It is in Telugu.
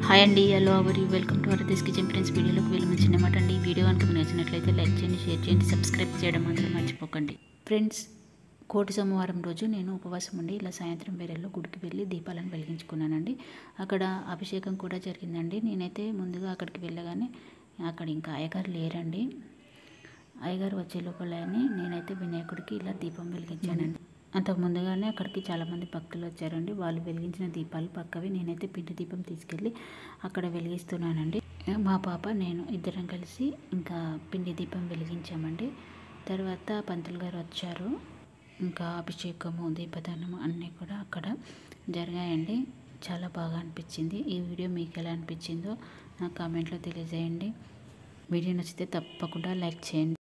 హాయ్ అండి హలో అవర్ వెల్కమ్ టు అరదేశ్ కిచెన్ ఫ్రెండ్స్ వీడియోలోకి వెళ్ళి మంచి అనమాట అండి ఈ వీడియో కనుక మీకు నచ్చినట్లయితే లైక్ చేయండి షేర్ చేయండి సబ్స్క్రైబ్ చేయడం మాత్రం మర్చిపోకండి ఫ్రెండ్స్ కోటి సోమవారం రోజు నేను ఉపవాసం ఉండి ఇలా సాయంత్రం వేళల్లో గుడికి వెళ్ళి దీపాలను వెలిగించుకున్నానండి అక్కడ అభిషేకం కూడా జరిగిందండి నేనైతే ముందుగా అక్కడికి వెళ్ళగానే అక్కడ ఇంకా అయ్యగారు లేరండి అయ్యగారు వచ్చే లోపలని నేనైతే వినాయకుడికి ఇలా దీపం వెలిగించానండి అంతకు ముందుగానే అక్కడికి చాలామంది భక్తులు వచ్చారండి వాళ్ళు వెలిగించిన దీపాలు పక్కవి నేనైతే పిండి దీపం తీసుకెళ్ళి అక్కడ వెలిగిస్తున్నానండి మా పాప నేను ఇద్దరం కలిసి ఇంకా పిండి దీపం వెలిగించామండి తర్వాత పంతులు గారు వచ్చారు ఇంకా అభిషేకము దీపదానము అన్నీ కూడా అక్కడ జరిగాయండి చాలా బాగా అనిపించింది ఈ వీడియో మీకు ఎలా అనిపించిందో నా కామెంట్లో తెలియజేయండి వీడియో నచ్చితే తప్పకుండా లైక్ చేయండి